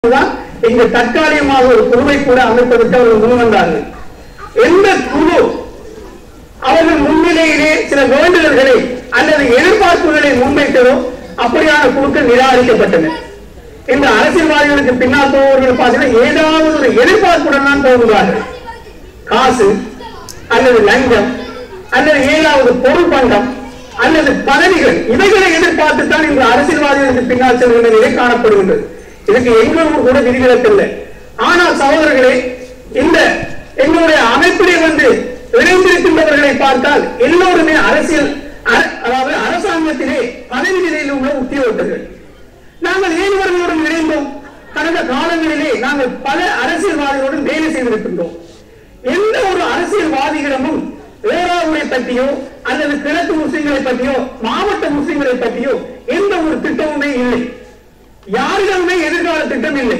தான் இங்கு தற்காலிகமாக ஒரு குழுவை கூட அமைப்பதற்கு அவர்கள் முன்வந்தார்கள் எந்த குழு அவர்கள் முன்னிலையிலே சில வேண்டுதல்களை அல்லது எதிர்பார்ப்புகளை முன்வைத்ததோ அப்படியான குழுக்கள் நிராகரிக்கப்பட்டன இந்த அரசியல்வாதிகளுக்கு பின்னால் போவர்கள் பார்த்தீங்கன்னா ஏதாவது ஒரு எதிர்பார்ப்புடன் தான் போகிறார்கள் காசு அல்லது லஞ்சம் அல்லது ஏதாவது பொருள் பண்டம் அல்லது பதவிகள் இவைகளை எதிர்பார்த்து தான் இந்த அரசியல்வாதிகளுக்கு பின்னால் செல்கின்ற நிலை காணப்படுகின்றது இதுக்கு எங்களும் கூட விதிவிலக்கில்லை ஆனால் சகோதரர்களே இந்த எங்களுடைய அமைப்பிலே வந்து இணைந்திருக்கின்றவர்களை பார்த்தால் எல்லோருமே அரசியல் அர- அதாவது அரசாங்கத்திலே பதவி நிலையில் உள்ள உத்தியோகத்தர்கள் நாங்கள் ஏன் இவர்களுடன் இணைந்தோம் கடந்த காலங்களிலே நாங்கள் பல அரசியல்வாதிகளுடன் வேலை செய்திருக்கின்றோம் எந்த ஒரு அரசியல்வாதிகளிடமும் வேறாவுரை பற்றியோ அல்லது கிழக்கு முஸ்லிம்களை பற்றியோ மாவட்ட முஸ்லிம்களை பற்றியோ எந்த ஒரு திட்டமுமே இல்லை யாரிடமுமே எதிர்கால திட்டம் இல்லை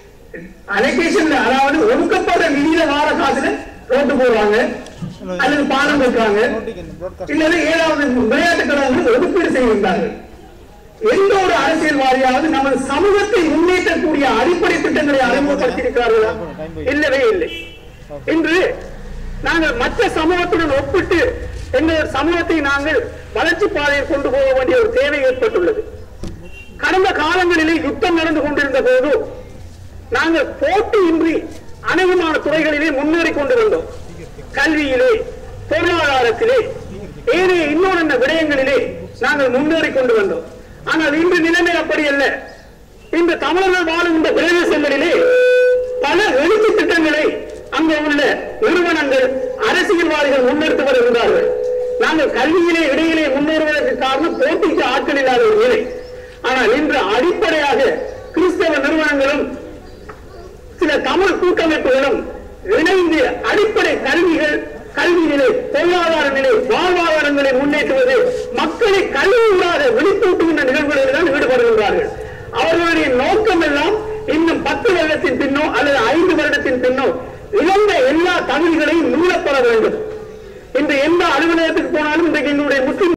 அலோகேஷன்ல அதாவது ஒதுக்கப்படுற நிதியில வார காசுல ரோட்டு போடுவாங்க அல்லது பாலம் கட்டுறாங்க இல்லது ஏதாவது விளையாட்டு கழகங்கள் ஒதுக்கீடு செய்கின்றார்கள் எந்த ஒரு அரசியல்வாதியாவது நமது சமூகத்தை முன்னேற்றக்கூடிய அடிப்படை திட்டங்களை அறிமுகப்படுத்தி இருக்கிறார்களா இல்லவே இல்லை இன்று நாங்கள் மற்ற சமூகத்துடன் ஒப்பிட்டு எங்கள் சமூகத்தை நாங்கள் வளர்ச்சி பாதையில் கொண்டு போக வேண்டிய ஒரு தேவை ஏற்பட்டுள்ளது கடந்த காலங்களிலே யுத்தம் நடந்து கொண்டிருந்த போது நாங்கள் போட்டியின்றி அநேகமான துறைகளிலே முன்னேறி கொண்டு வந்தோம் கல்வியிலே பொருளாதாரத்திலே ஏனைய இன்னொரு விடயங்களிலே நாங்கள் முன்னேறி கொண்டு வந்தோம் ஆனால் இன்று நிலைமை அப்படி அல்ல இந்த தமிழர்கள் வாழுகின்ற பிரதேசங்களிலே பல எழுச்சி திட்டங்களை அங்க உள்ள நிறுவனங்கள் அரசியல்வாதிகள் முன்னெடுத்து வருகின்றார்கள் நாங்கள் கல்வியிலே இடையிலே முன்னேறுவதற்கு காரணம் போட்டிக்கு ஆட்கள் இல்லாத ஒரு நிலை ஆனால் இன்று அடிப்படையாக கிறிஸ்தவ நிறுவனங்களும் சில தமிழ் கூட்டமைப்புகளும் இணைந்து அடிப்படை கல்விகள் கல்வி நிலை பொருளாதார நிலை வாழ்வாதாரங்களை முன்னேற்றுவது மக்களை கல்வியூடாக விழிப்பூட்டுகின்ற நிகழ்வுகளில் தான் ஈடுபடுகின்றார்கள் அவர்களுடைய நோக்கம் எல்லாம் இன்னும் பத்து வருடத்தின் பின்னோ அல்லது ஐந்து வருடத்தின் பின்னோ இழந்த எல்லா தகுதிகளையும் மீளப்பட வேண்டும் இன்று எந்த அலுவலகத்துக்கு போனாலும் இன்றைக்கு எங்களுடைய முஸ்லிம்